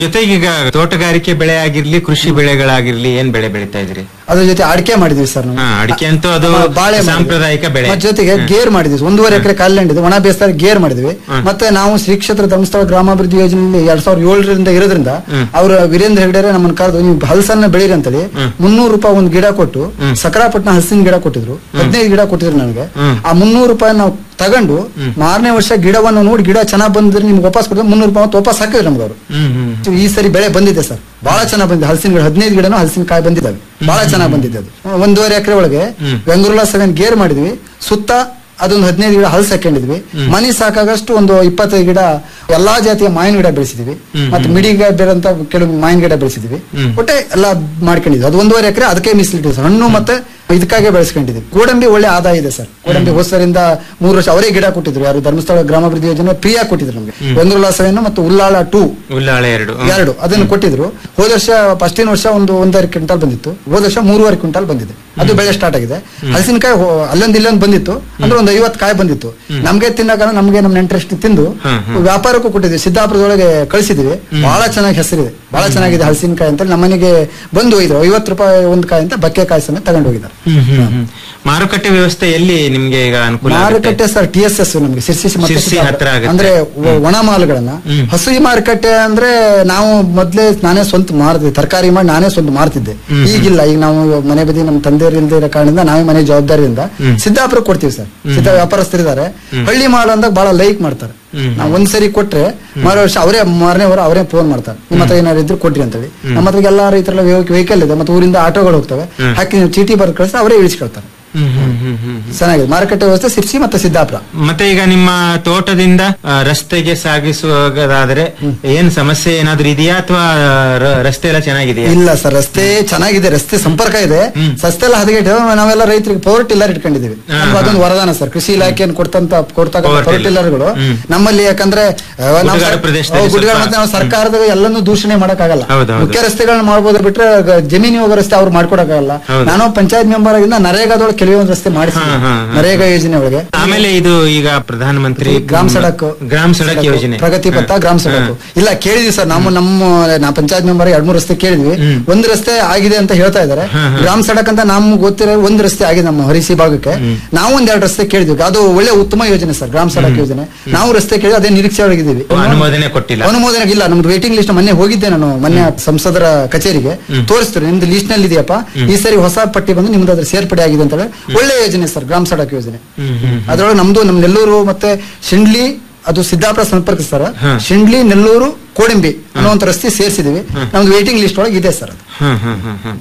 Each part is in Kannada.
ಜೊತೆಗೆ ಈಗ ತೋಟಗಾರಿಕೆ ಬೆಳೆ ಆಗಿರ್ಲಿ ಕೃಷಿ ಬೆಳೆಗಳಾಗಿರ್ಲಿ ಏನ್ ಬೆಳೆ ಬೆಳಿತಾ ಇದ್ರಿ ಅದ್ರ ಜೊತೆ ಅಡಿಕೆ ಮಾಡಿದ್ವಿ ಸರ್ ನಾವು ಹಾ, ಅಡಿಕೆ ಅಂತೂ ಅದು ಆ, ಬಾಳೆ ಮಾಡಿದ್ವಿ. ಸಾಂಪ್ರದಾಯಿಕ ಬೆಳೆ. ಮತ್ತೆ ಜೊತೆಗೆ ಗೇರ್ ಮಾಡಿದ್ವಿ ಒಂದೂವರೆ ಎಕರೆ ಕಾಲ್ಯಾಂಡ್ ಇದೆ ಒಣ ಬೇಸಾಯ ಗೇರ್ ಮಾಡಿದ್ವಿ ಮತ್ತೆ ನಾವು ಶ್ರೀ ಕ್ಷೇತ್ರ ಧರ್ಮಸ್ಥಳ ಗ್ರಾಮಾಭಿವೃದ್ಧಿ ಯೋಜನೆಯಲ್ಲಿ ಎರಡ್ ಸಾವಿರದ ಏಳರಿಂದ ಇರೋದ್ರಿಂದ ಅವರು ವೀರೇಂದ್ರ ಹೆಗ್ಡೆರೆ ನಮ್ಮನ್ನ ಕರೆದು ನೀವು ಹಲಸನ್ನ ಬೆಳೀರಿ ಅಂತೇಳಿ ಮುನ್ನೂರು ರೂಪಾಯಿ ಒಂದು ಗಿಡ ಕೊಟ್ಟು ಸಕರಾಪಟ್ಟಣ ಹಲಸಿನ ಗಿಡ ಕೊಟ್ಟಿದ್ರು ಹದಿನೈದು ಗಿಡ ಕೊಟ್ಟಿದ್ರು ನನಗೆ ಆ ಮುನ್ನೂರು ರೂಪಾಯಿ ನಾವು ತಗೊಂಡು ಮಾರನೇ ವರ್ಷ ಗಿಡವನ್ನು ನೋಡಿ ಗಿಡ ಚೆನ್ನಾಗ್ ಬಂದ್ರೆ ನಿಮ್ಗೆ ವಾಪಸ್ ಕೊಡಿದ್ರೆ ಮುನ್ನೂರು ರೂಪಾಯಿ ಮತ್ತೆ ವಾಪಸ್ ಹಾಕಿದ್ರು ನಮ್ಗೆ ಅವರು ಹ್ಮ್ ಹ್ಮ್ ಈ ಸರಿ ಬೆಳೆ ಬಂದಿದೆ ಸರ್ ಬಹಳ ಚೆನ್ನಾಗಿ ಬಂದಿದೆ ಹಲಸಿನ ಗಿಡ ಹದಿನೈದು ಗಿಡನೂ ಹಲಸಿನ ಕಾಯಿ ಬಂದಿದ್ದಾವೆ ಬಹಳ ಚೆನ್ನಾಗಿ ಬಂದಿದೆ ಅದು ಒಂದೂವರೆ ಎಕರೆ ಒಳಗೆ ಬೆಂಗಳೂರ ಸೆವೆನ್ ಗೇರ್ ಮಾಡಿದ್ವಿ ಸುತ್ತ ಅದೊಂದು ಹದಿನೈದು ಗಿಡ ಹಲಸು ಹಾಕೊಂಡಿದ್ವಿ ಮನೆ ಸಾಕಾಗಷ್ಟು ಒಂದು ಇಪ್ಪತ್ತೈದು ಗಿಡ ಎಲ್ಲಾ ಜಾತಿಯ ಮಾವಿನ ಗಿಡ ಬೆಳೆಸಿದ್ವಿ ಮತ್ತೆ ಮಿಡಿ ಬೇರೆ ಅಂತ ಕೆಲವು ಮಾವಿನ ಗಿಡ ಬೆಳೆಸಿದ್ವಿ ಒಟ್ಟೆ ಎಲ್ಲ ಮಾಡ್ಕೊಂಡಿದ್ವಿ ಅದು ಒಂದೂವರೆ ಎಕರೆ ಅದಕ್ಕೆ ಮೀಸಲಿಟ್ಟಿದ್ವಿ ಸರ್ ಹಣ್ಣು ಮತ್ತೆ ಇದಕ್ಕಾಗಿ ಬೆಳೆಸ್ಕೊಂಡಿದ್ವಿ ಗೋಡಂಬಿ ಒಳ್ಳೆ ಆದಾಯ ಇದೆ ಸರ್ ಗೋಡಂಬಿ ಹೋಸರಿಂದ ಮೂರು ವರ್ಷ ಅವರೇ ಗಿಡ ಕೊಟ್ಟಿದ್ರು ಯಾರು ಧರ್ಮಸ್ಥಳ ಗ್ರಾಮಾಭಿವೃದ್ಧಿ ಯೋಜನೆ ಫ್ರೀಯಾಗಿ ಕೊಟ್ಟಿದ್ರು ನಮಗೆ ಬೆಂಗಳೂರು ಸೆವೆನ್ ಮತ್ತು ಉಲ್ಲಾಳ ಟೂ ಉಲ್ಲಾಳೆ ಎರಡು ಹ್ಮ್. ಎರಡು ಅದನ್ನು ಕೊಟ್ಟಿದ್ರು ಹೋದ ವರ್ಷ ಫಸ್ಟಿನ ವರ್ಷ ಒಂದು ಒಂದೂವರೆ ಕ್ವಿಂಟಾಲ್ ಬಂದಿತ್ತು ಹೋದ ವರ್ಷ ಮೂರುವರೆ ಕ್ವಿಂಟಾಲ್ ಬಂದಿದೆ ಅದು ಬೆಳೆ ಸ್ಟಾರ್ಟ್ ಆಗಿದೆ ಹಲಸಿನಕಾಯಿ ಹೋ- ಅಲ್ಲೊಂದು ಇಲ್ಲೊಂದು ಬಂದಿತ್ತು ಅಂದ್ರೆ ಒಂದು ಐವತ್ತು ಕಾಯಿ ಬಂದಿತ್ತು ನಮ್ಗೆ ತಿನ್ನಕ ನಮ್ಗೆ ನಮ್ಮ ನೆಂಟ್ರೆಸ್ಟ್ ತಿಂದು ವ್ಯಾಪಾರಕ್ಕೂ ಕೊಟ್ಟಿದ್ವಿ ಸಿದ್ದಾಪುರದೊಳಗೆ ಕಳಿಸಿದ್ವಿ ಬಹಳ ಚೆನ್ನಾಗಿ ಹೆಸರಿದೆ ಬಹಳ ಚೆನ್ನಾಗಿದೆ ಹಲಸಿನಕಾಯಿ ಅಂತ ನಮ್ಮನೆಗೆ ಬಂದು ಹೋಗಿದ್ರು ಐವತ್ತು ರೂಪಾಯಿ ಒಂದು ಕಾಯಿ ಅಂತ ಬಕ್ಕೆ ಕಾಯಿ ಸಮೇತ ತಗೊಂಡು ಹೋಗಿದ್ದಾರೆ ಹ್ಮ್ ಹ್ಮ್ ಹ್ಮ್. ಮಾರುಕಟ್ಟೆ ವ್ಯವಸ್ಥೆ ಎಲ್ಲಿ ನಿಮ್ಗೆ ಈಗ ಅನುಕೂಲ ಆಗುತ್ತೆ? ಮಾರುಕಟ್ಟೆ ಸರ್ ಟಿ ಎಸ್ ಎಸ್ ನಮಗೆ ಸಿರ್ಸಿ ಮತ್ತೆ ಶಿರ್ಸಿ ಸಿದ್ದಾಪುರ. ಹತ್ರ ಆಗುತ್ತೆ. ಅಂದ್ರೆ ಒ- ಒಣ ಮಾಲ್ಗಳನ್ನ ಹಸು ಮಾರುಕಟ್ಟೆ ಅಂದ್ರೆ ನಾವು ಮೊದ್ಲೇ ನಾನೇ ಸ್ವಂತ ಮಾರ್ತಿದ್ದೆ ತರಕಾರಿ ಮಾಡಿ ನಾನೇ ಸ್ವಂತ ಮಾರ್ತಿದ್ದೆ ಈಗಿಲ್ಲ ಈಗ ನಾವು ಮನೆ ಬದಿ ನಮ್ಮ ತಂದೆಯವರು ಇಲ್ಲದೆ ಇರೋ ಕಾರಣದಿಂದ ನಾವೇ ಮನೆ ಜವಾಬ್ದಾರಿಯಿಂದ ಸಿದ್ದಾಪುರ ಕೊಡ್ತೀವಿ ಸರ್ ಸಿದ್ಧ ವ್ಯಾಪಾರಸ್ಥರಿದ್ದಾರೆ ಹಳ್ಳಿ ಮಾಲ್ ಅಂದಾಗ ಬಹಳ ಲೈಕ್ ಮಾಡ್ತಾರೆ ನಾವು ಒಂದ್ಸರಿ ಕೊಟ್ರೆ ಮಾರೋ ವರ್ಷ ಅವರೇ ಮಾರನೇ ವಾರ ಅವರೇ ಫೋನ್ ಮಾಡ್ತಾರೆ ನಿಮ್ಮ ಹತ್ರ ಏನಾದ್ರು ಇದ್ರು ಕೊಡ್ರಿ ಅಂತೇಳಿ ನಮ್ಮ ಹತ್ರ ಎಲ್ಲಾ ರೈತರ ವೆಹಿಕಲ್ ಇದೆ ಮತ್ತೆ ಊರಿಂದ ಆಟೋಗಳು ಹೋಗ್ತವೆ ಹಾಕಿ ನೀವು ಚೀಟಿ ಬರ್ದು ಕಳಿಸಿದ್ರೆ ಅವರೇ ಇಳಿಸ್ಕೊಳ್ತಾರೆ ಹ್ಮ್ ಹ್ಮ್ ಹ್ಮ್ ಹ್ಮ್ ಚೆನ್ನಾಗಿದೆ ಮಾರುಕಟ್ಟೆ ವ್ಯವಸ್ಥೆ ಸಿರ್ಸಿ ಮತ್ತೆ ಸಿದ್ದಾಪುರ ಮತ್ತೆ ಈಗ ನಿಮ್ಮ ತೋಟದಿಂದ ಆ, ರಸ್ತೆಗೆ ಸಾಗಿಸುವಾಗದಾದ್ರೆ ಏನ್ ಸಮಸ್ಯೆ ಏನಾದ್ರೂ ಇದೆಯಾ ಅಥವಾ ರಸ್ತೆ ಎಲ್ಲ ಚೆನ್ನಾಗಿದೆಯಾ ಇಲ್ಲ ಸರ್ ರಸ್ತೆ ಚೆನ್ನಾಗಿದೆ ರಸ್ತೆ ಸಂಪರ್ಕ ಇದೆ ರಸ್ತೆ ಎಲ್ಲ ಹದಗೆಟ್ಟು ನಾವೆಲ್ಲ ರೈತರಿಗೆ ಪವರ್ ಟಿಲ್ಲರ್ ಇಟ್ಕೊಂಡಿದೀವಿ ನಮ್ಗೆ ಅದೊಂದು ವರದಾನ ಸರ್ ಕೃಷಿ ಇಲಾಖೆಯನ್ನು ಕೊಡ್ತಂತ ಕೊಡ್ತಕ್ಕಂಥ Power ಪವರ್ tiller. ಟಿಲ್ಲರ್ಗಳು ನಮ್ಮಲ್ಲಿ ಯಾಕಂದ್ರೆ ಆ, ನಾವು ಗುಡ್ಡಗಾಡು ಸರ್- ಪ್ರದೇಶದಲ್ಲಿ ಹೌದು, ಗುಡ್ಡಗಾಡು ಸ್ವಲ್ಪ- ಮತ್ತೆ ನಾವು ಸರ್ಕಾರದ ಎಲ್ಲಾನು ದೂಷಣೆ ಮಾಡಕ್ಕಾಗಲ್ಲ ಹೌದು, ಹೌದು. ಮುಖ್ಯ ರಸ್ತೆಗಳನ್ನ ಮಾಡ್ಬೋದು ಬಿಟ್ರೆ ಗ- ಜಮೀನು ಹೋಗೋ ರಸ್ತೆ ಅವ್ರು ಮಾಡ್ಕೊಡಕ್ಕಾಗಲ್ಲ ಹೌದು. ನಾನು ಪಂಚಾಯತ್ ಮೆಂಬರ್ ಆಗಿಂದ ನರೇಗಾದೊಳಗೆ ಕೆಲವೊಂದು ರಸ್ತೆ ಮಾಡಿಸಿ ಹಾ, ಹಾ, ಹಾ. ನರೇಗಾ ಯೋಜನೆ ಒಳಗೆ ಆಮೇಲೆ ಇದು ಈಗ ಪ್ರಧಾನಮಂತ್ರಿ ಗ್ರಾಮ ಸಡಕ್ ಗ್ರಾಮ ಸಡಕ್ ಯೋಜನೆ ಪ್ರಗತಿ ಪಥ ಗ್ರಾಮ ಸಡಕ್ ಇಲ್ಲ ಕೇಳಿದ್ವಿ ಸರ್ ನಮ್ಮ ನಮ್ಮ ನಾ ಪಂಚಾಯತ್ ಮೆಂಬರ್ ಎರಡ್ ಮೂರು ರಸ್ತೆ ಕೇಳಿದ್ವಿ ಒಂದ್ ರಸ್ತೆ ಆಗಿದೆ ಅಂತ ಹೇಳ್ತಾ ಇದಾರೆ ಗ್ರಾಮ ಸಡಕ್ ಅಂತ ನಮ್ಗೆ ಗೊತ್ತಿರೋ ಒಂದ್ ರಸ್ತೆ ಆಗಿದೆ ನಮ್ಮ ಹರಿಸಿ ಭಾಗಕ್ಕೆ ನಾವು ಒಂದ್ ಎರಡು ರಸ್ತೆ ಕೇಳಿದ್ವಿ ಅದು ಒಳ್ಳೆ ಉತ್ತಮ ಯೋಜನೆ ಸರ್ ಗ್ರಾಮ ಸಡಕ್ ಯೋಜನೆ ನಾವು ರಸ್ತೆ ಕೇಳಿ ಅದೇ ನಿರೀಕ್ಷೆ ಒಳಗಿದ್ದೀವಿ ಅನುಮೋದನೆ ಕೊಟ್ಟಿಲ್ಲ ಅನುಮೋದನೆ ಇಲ್ಲ ನಮ್ದು ವೇಟಿಂಗ್ ಲಿಸ್ಟ್ ಮೊನ್ನೆ ಹೋಗಿದ್ದೆ ನಾನು ಮೊನ್ನೆ ಸಂಸದರ ಕಚೇರಿಗೆ ತೋರಿಸ್ತಾರೆ ನಿಮ್ದು ಲಿಸ್ಟ್ ನಲ್ಲಿ ಇದೆಯಪ್ಪ ಈ ಸರಿ ಹೊಸ ಪಟ್ಟಿ ಬಂದು ನಿಮ್ದು ಅದ್ರ ಸೇರ್ಪಡೆ ಆಗಿದೆ ಅಂತ ಹೇಳಿ ಒಳ್ಳೆ ಯೋಜನೆ ಸರ್ ಗ್ರಾಮ ಸಡಕ್ ಯೋಜನೆ ಹ್ಮ್ ಹ್ಮ್ ಅದ್ರೊಳಗೆ ನಮ್ದು ನಮ್ ನೆಲ್ಲೂರು ಮತ್ತೆ ಶಿಂಡ್ಲಿ ಅದು ಸಿದ್ದಾಪುರ ಸಂಪರ್ಕಿಸ್ತಾರ ಹಾ. ಶಿಂಡ್ಲಿ ನೆಲ್ಲೂರು ಕೋಡಿಂಬಿ ಅನ್ನುವಂತ ರಸ್ತೆ ಸೇರಿಸಿದೀವಿ ನಮ್ದು ವೇಟಿಂಗ್ ಲಿಸ್ಟ್ ಒಳಗೆ ಇದೆ ಸರ್ ಅದು ಹ್ಮ್ ಹ್ಮ್ ಹ್ಮ್ ಹ್ಮ್.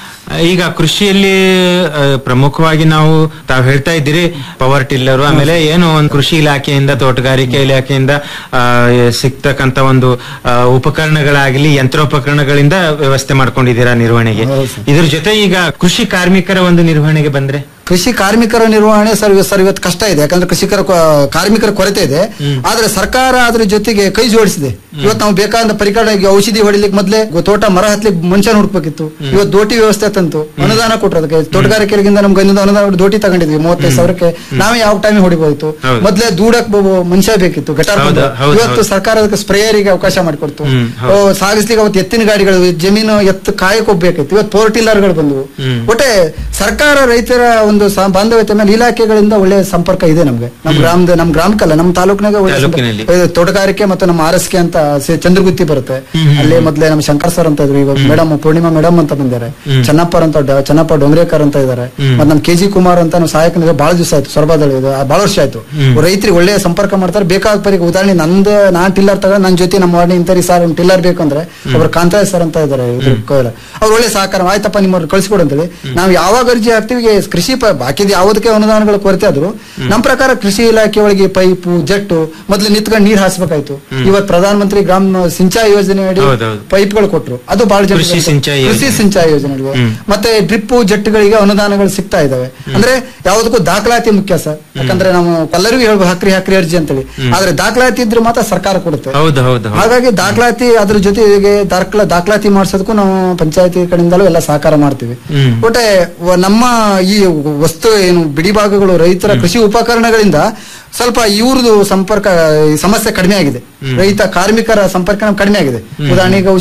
ಈಗ ಕೃಷಿಯಲ್ಲಿ ಆ, ಪ್ರಮುಖವಾಗಿ ನಾವು ತಾವು ಹೇಳ್ತಾ ಇದ್ದೀರಿ ಪವರ್ ಟಿಲ್ಲರ್ ಆಮೇಲೆ ಏನು ಒಂದು ಕೃಷಿ ಇಲಾಖೆಯಿಂದ ತೋಟಗಾರಿಕೆ ಇಲಾಖೆಯಿಂದ ಆ, ಸಿಗ್ತಕ್ಕಂತ ಒಂದು ಆ, ಉಪಕರಣಗಳಾಗಲಿ ಯಂತ್ರೋಪಕರಣಗಳಿಂದ ವ್ಯವಸ್ಥೆ ಮಾಡ್ಕೊಂಡಿದ್ದೀರಾ ನಿರ್ವಹಣೆಗೆ ಹೌದು ಸರ್. ಇದ್ರ ಜೊತೆ ಈಗ ಕೃಷಿ ಕಾರ್ಮಿಕರ ಒಂದು ನಿರ್ವಹಣೆಗೆ ಬಂದ್ರೆ ಕೃಷಿ ಕಾರ್ಮಿಕರ ನಿರ್ವಹಣೆ ಸರ್ ಇವತ್ತು- ಸರ್ ಇವತ್ತು ಕಷ್ಟ ಇದೆ ಯಾಕಂದ್ರೆ ಕೃಷಿಕರ ಕೊ- ಕಾರ್ಮಿಕರ ಕೊರತೆ ಇದೆ ಆದ್ರೆ ಸರ್ಕಾರ ಅದ್ರ ಜೊತೆಗೆ ಕೈ ಜೋಡಿಸಿದೆ ಇವತ್ತು ನಾವು ಬೇಕಾದ ಪರಿಕರ ಈಗ ಔಷಧಿ ಹೊಡಿಲಿಕ್ಕೆ ಮೊದ್ಲೇ ಗೊ- ತೋಟ ಮರ ಹತ್ಲಿಕ್ಕೆ ಮನುಷ್ಯನ ಹುಡುಕ್ಬೇಕಿತ್ತು ಇವತ್ತು ದೋಟಿ ವ್ಯವಸ್ಥೆ ತಂತು ಅನುದಾನ ಕೊಟ್ಟರು ಅದಕ್ಕೆ ತೋಟಗಾರಿಕೆಗಳಿಂದ ನಮ್ಗೆ ಅನುದಾನ ಅನುದಾನ ಕೊಟ್ಟು ದೋಟಿ ತಗೊಂಡಿದ್ವಿ ಮೂವತ್ತೈದು ಸಾವಿರಕ್ಕೆ ನಾವೇ ಯಾವ ಟೈಮ್ ಹೊಡಿಬೋದಿತ್ತು ಹೌದು. ಮೊದ್ಲೇ ದೂಡಕ್ ಬ- ಮನುಷ್ಯ ಬೇಕಿತ್ತು ಗಟಾರ್ ಹೌದು, ಬಂದು. ಹೌದು, ಇವತ್ತು ಹೌದು. ಸರ್ಕಾರ ಅದಕ್ಕೆ ಸ್ಪ್ರೇಯರಿಗೆ ಅವಕಾಶ ಮಾಡಿಕೊಡ್ತು ಹ್ಮ್, ಓ, ಸಾಗಿಸ್ಲಿಕ್ಕೆ ಅವತ್ತು ಎತ್ತಿನ ಗಾಡಿಗಳು ಜಮೀನು ಎತ್ತು ಕಾಯಕ್ ಹೋಗ್ಬೇಕಿತ್ತು ಇವತ್ತು ಫೋರ್ ಟಿಲ್ಲರ್ಗಳು ಬಂದವು ಒಟ್ಟೆ ಸರ್ಕಾರ ರೈತರ ಒಂದು ಸ- ಬಾಂಧವ್ಯತೆ ಮೇಲೆ ಇಲಾಖೆಗಳಿಂದ ಒಳ್ಳೆ ಸಂಪರ್ಕ ಇದೆ ನಮ್ಗೆ ನಮ್ ಗ್ರಾಮದ ನಮ್ ಗ್ರಾಮಕ್ಕಲ್ಲ ನಮ್ಮ ತಾಲೂಕಿನಾಗ ಒಳ್ಳೆ ಸಂಪರ್ಕ- ತಾಲೂಕಿನಲ್ಲಿ. ಇದು ತೋಟಗಾರಿಕೆ ಮತ್ತು ನಮ್ಮ ಆರ್ ಎಸ್ ಕೆ ಅಂತ ಸಿ- ಚಂದ್ರಗುತ್ತಿ ಬರುತ್ತೆ ಅಲ್ಲಿ ಮೊದ್ಲೇ ನಮ್ಮ ಶಂಕರ್ ಸರ್ ಅಂತ ಇದ್ರು ಇವಾಗ ಮೇಡಮ್ ಪೂರ್ಣಿಮಾ ಮೇಡಮ್ ಅಂತ ಬಂದಿದ್ದಾರೆ ಚೆನ್ನಪ್ಪ ಅಂತ ಡ- ಚೆನ್ನಪ್ಪ ಡೊಂಗ್ರೇಕರ್ ಅಂತ ಇದ್ದಾರೆ ಮತ್ತೆ ನಮ್ಮ ಕೆ ಜಿ ಕುಮಾರ್ ಅಂತ ನಾವು ಸಹಾಯಕನಿಗೆ ಬಹಳ ದಿವಸ ಆಯ್ತು ಸೊರಬಾದಲ್ಲಿ ಇದು ಬಹಳ ವರ್ಷ ಆಯ್ತು ರೈತರಿಗೆ ಒಳ್ಳೆ ಸಂಪರ್ಕ ಮಾಡ್ತಾರೆ ಬೇಕಾದ ಪರಿಗೆ ಉದಾಹರಣೆ ನಂದು ನಾನ್ ಟಿಲ್ಲರ್ ತಗೊಂಡು ನನ್ನ ಜೊತೆ ನಮ್ಮ ವಾರ್ಡ್ ಇಂತರಿ ಸರ್ ಒಂದು ಟಿಲ್ಲರ್ ಬೇಕಂದ್ರೆ ಒಬ್ರು ಕಾಂತಾಯ ಸರ್ ಅಂತ ಇದ್ದಾರೆ ಇದ್ರ ಕೋಲ. ಅವ್ರು ಒಳ್ಳೆ ಸಹಕಾರ ಆಯ್ತಪ್ಪ ನಿಮ್ಮವ್ರು ಕಳಿಸ್ಕೊಡು ಅಂತೇಳಿ ನಾವು ಯಾವಾಗ ಅರ್ಜಿ ಹಾಕ್ತಿವಿ ಈ ಕೃಷಿ ಪ- ಬಾಕಿದ ಯಾವುದಕ್ಕೆ ಅನುದಾನಗಳ ಕೊರತೆ ಆದ್ರೂ ನಮ್ಮ ಪ್ರಕಾರ ಕೃಷಿ ಇಲಾಖೆ ಒಳಗೆ ಪೈಪು ಜಟ್ಟು ಮೊದ್ಲು ನಿಂತ್ಕೊಂಡು ನೀರ್ ಹಾಸ್ಬೇಕಾಯ್ತು ಇವತ್ತು ಪ್ರಧಾನ ಮಂತ್ರಿ ಗ್ರಾಮ ಸಿಂಚಾಯಿ ಯೋಜನೆ ಅಡಿ ಹೌದೌದು. ಪೈಪ್ಗಳು ಕೊಟ್ರು ಅದು ಬಹಳ ಜನ ಕೃಷಿ ಸಿಂಚಾಯಿ ಕೃಷಿ ಯೋಜನೆ. ಸಿಂಚಾಯಿ ಯೋಜನೆಗಳಿಗೆ ಮತ್ತೆ ಡ್ರಿಪ್ ಜಟ್ಟುಗಳಿಗೆ ಅನುದಾನಗಳು ಸಿಗ್ತಾ ಇದಾವೆ ಅಂದ್ರೆ ಯಾವುದಕ್ಕೂ ದಾಖಲಾತಿ ಮುಖ್ಯ ಸರ್ ಯಾಕಂದ್ರೆ ನಾವು ಎಲ್ಲರಿಗೂ ಹೇಳ್ಬೋದು ಹಾಕ್ರಿ ಹಾಕ್ರಿ ಅರ್ಜಿ ಅಂತೇಳಿ ಆದ್ರೆ ದಾಖಲಾತಿ ಇದ್ರೆ ಮಾತ್ರ ಸರ್ಕಾರ ಕೊಡುತ್ತೆ ಹೌದು ಹೌದು ಹೌದು ಹಾಗಾಗಿ ದಾಖಲಾತಿ ಅದ್ರ ಜೊತೆಗೆ ದಾಖಲಾ ದಾಖಲಾತಿ ಮಾಡಿಸೋದಕ್ಕೂ ನಾವು ಪಂಚಾಯತಿ ಕಡೆಯಿಂದಲೂ ಎಲ್ಲ ಸಹಕಾರ ಮಾಡ್ತೀವಿ ಹ್ಮ್. ಒಟ್ಟೆ ವ- ನಮ್ಮ ಈ ವಸ್ತು ಏನು ಬಿಡಿ ಭಾಗಗಳು ರೈತರ ಕೃಷಿ ಉಪಕರಣಗಳಿಂದ ಸ್ವಲ್ಪ ಇವ್ರದ್ದು ಸಂಪರ್ಕ ಈ ಸಮಸ್ಯೆ ಕಡಿಮೆ ಆಗಿದೆ ರೈತ ಕಾರ್ಮಿಕರ ಸಂಪರ್ಕ ಕಡಿಮೆ ಆಗಿದೆ ಉದಾಹರಣೆಗೆ